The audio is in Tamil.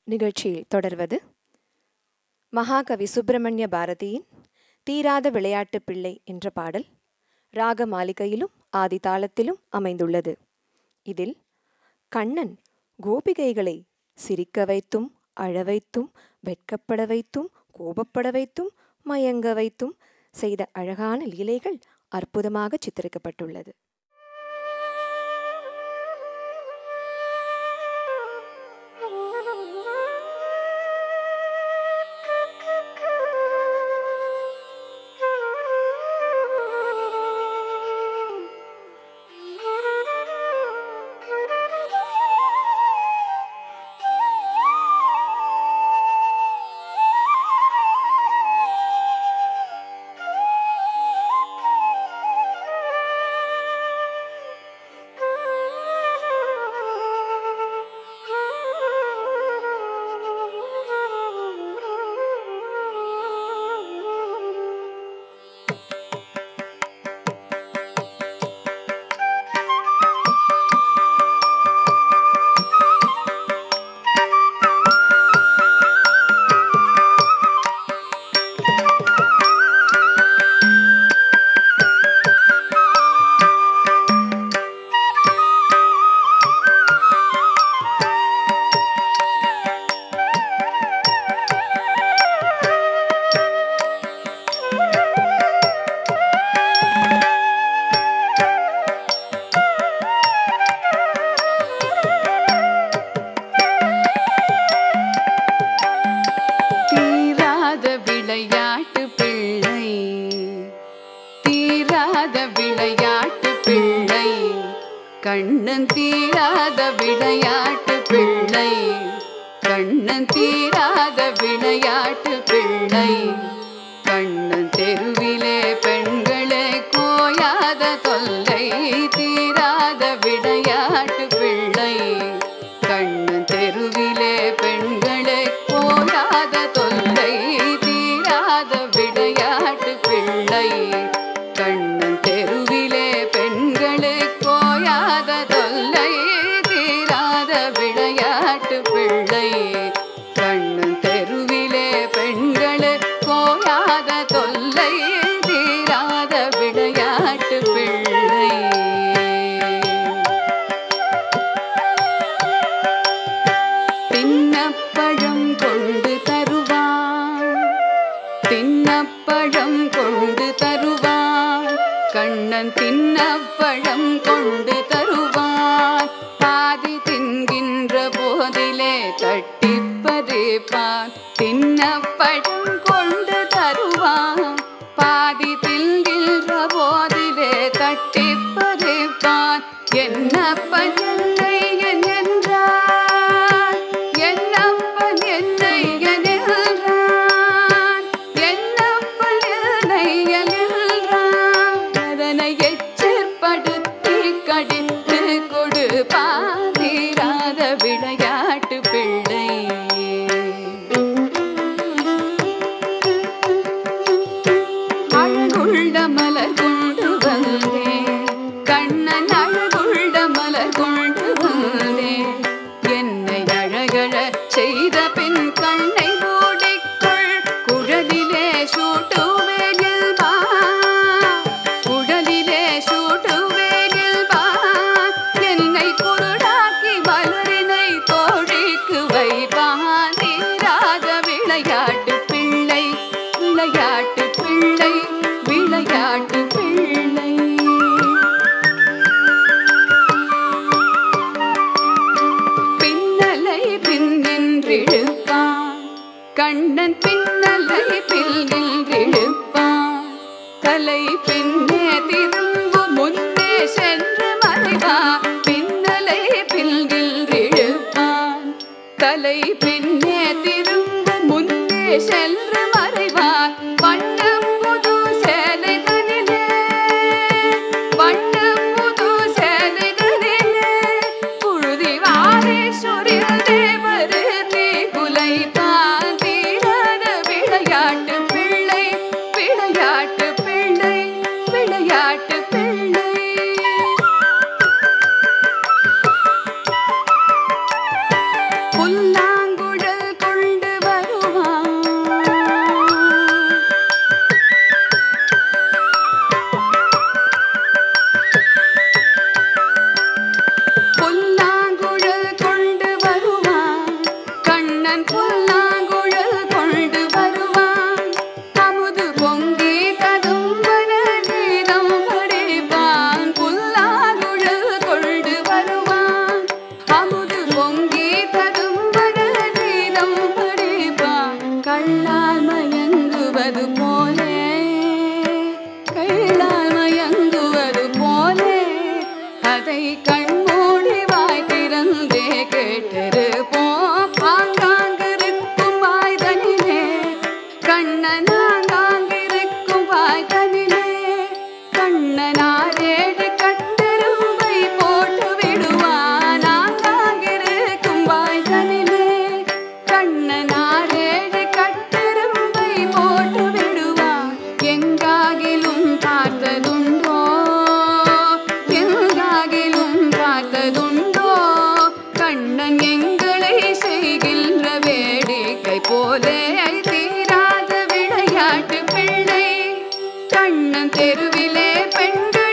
நிகழ்ச்சியில் தொடர்வது மகாகவி சுப்பிரமணிய பாரதியின் தீராத விளையாட்டு பிள்ளை என்ற பாடல் ராக மாளிகையிலும் ஆதி தாளத்திலும் அமைந்துள்ளது இதில் கண்ணன் கோபிகைகளை சிரிக்க வைத்தும் அழ வைத்தும் வெட்கப்பட வைத்தும் கோபப்பட வைத்தும் மயங்க வைத்தும் செய்த அழகான லீலைகள் அற்புதமாக சித்தரிக்கப்பட்டுள்ளது தீராத விளையாட்டு பிள்ளை தீராத விளையாட்டு பிள்ளை கண்ணன் தீராத விளையாட்டு பிள்ளை கண்ணன் தீராத விளையாட்டு பிள்ளை கண்ணன் தெருவிலே பெண்களே கோயாத தொல்லை தீராத விளையாட்டு பிள்ளை கண்ணன் தெருவிலே பெண்களே போராத தொல்லை தீராத விளையாட்டு பிள்ளை கண்ணன் தெருவிலே பெண்களே போயாத தொல்லை தீராத விளையாட்டு பிள்ளை கண்ணன் தெருவிலே பெண்களே போயாத தொல்லை தீராத விளையாட்டு பிள்ளை தின்னப்பழம் கொண்டு தருவான் தின்னப்பழம் கொண்டு தருவான் கண்ணன் தின்னப்பழம் கொண்டு தருவான் பாதி தின்கின்ற போதிலே தட்டிப்பறிப்பான் தின்னப்பழம் கொண்டு தருவான் பாதி தின்கின்ற போதிலே தட்டிப்பறிப்பான் என்னப்பன் என்னை என்றான் என்னப்பன் என்னை என்றான் என்னப்பன் என்னை என்றான் அதனை எச்சற்படுத்தி கடித்து கொடு பாதிராத விளையாட்டு பிள்ளை அழகுள்ள மலர் கொண்டு வந்தேன் கண்ணன் அழகுள்ள மலர் கொண்டு வந்தேன் என்னை அழகழ செய்த பின் கண்ணை மூடிக்கொள் குழலிலே சூட்டுவேனில் வா குழலிலே சூட்டுவேனில் வா என்னை குருடாக்கி மலரினை தோழிக்கு வைப்பான் தீராத விளையாட்டு பிள்ளை விளையாட்டு பிள்ளை விளையாட்டு பிள்ளை பின்னலை பின்னின்றிழுப்பான் கண்ணன் பின்னலை பின்னின்றிழுப்பான் தலை பின்னே திரும்பும் முன்னே சென்று மறைவா பின்னலை பின்னின்றிழுப்பான் தலை பின்னே திரும்பும் முன்னே சென்று மறைவார் வண்ணம் புது சேலை தனிலே வண்ணம் புது சேலை தனிலே புழுதி வாரேஸ்வரி தேவரு நீ குலை பாந்தீரான விளையாட்டு பிள்ளை விளையாட்டு பிள்ளை விளையாட்டு பிள்ளை புல்லாங்குழல் கண்ணன் புல்லாங்குழல் கொண்டு வருவான் அமுது பொங்கி ததும்பன கீதம் படிப்பான் புல்லாங்குழல் கொண்டு வருவான் அமுது பொங்கி ததும்பன கீதம் படிப்பான் கள்ளால் மயங்குவது போலே கள்ளால் மயங்குவது போலே அதை கண்மூடி வாய் திறந்தே கேட்டிருப்போம் ஆங்காங்கிருக்கும் வாய் தனிலே கண்ணன் ஆங்காங்கிருக்கும் வாய் தனிலே கண்ணனாரேடு கட்டெரும்பை போட்டு விடுவான் ஆங்காங்கிருக்கும் வாய் தனிலே கண்ணனாரேடு கட்டெரும்பை போட்டு விடுவான் எங்காகிலும் பார்த்ததுண்டோ எங்காகிலும் பார்த்ததுண்டோ கண்ணன் எங்களை செய்கின்ற வேடிக்கை போலே தீராத விளையாட்டு பிள்ளை கண்ணன் தெருவிலே பெண்கள்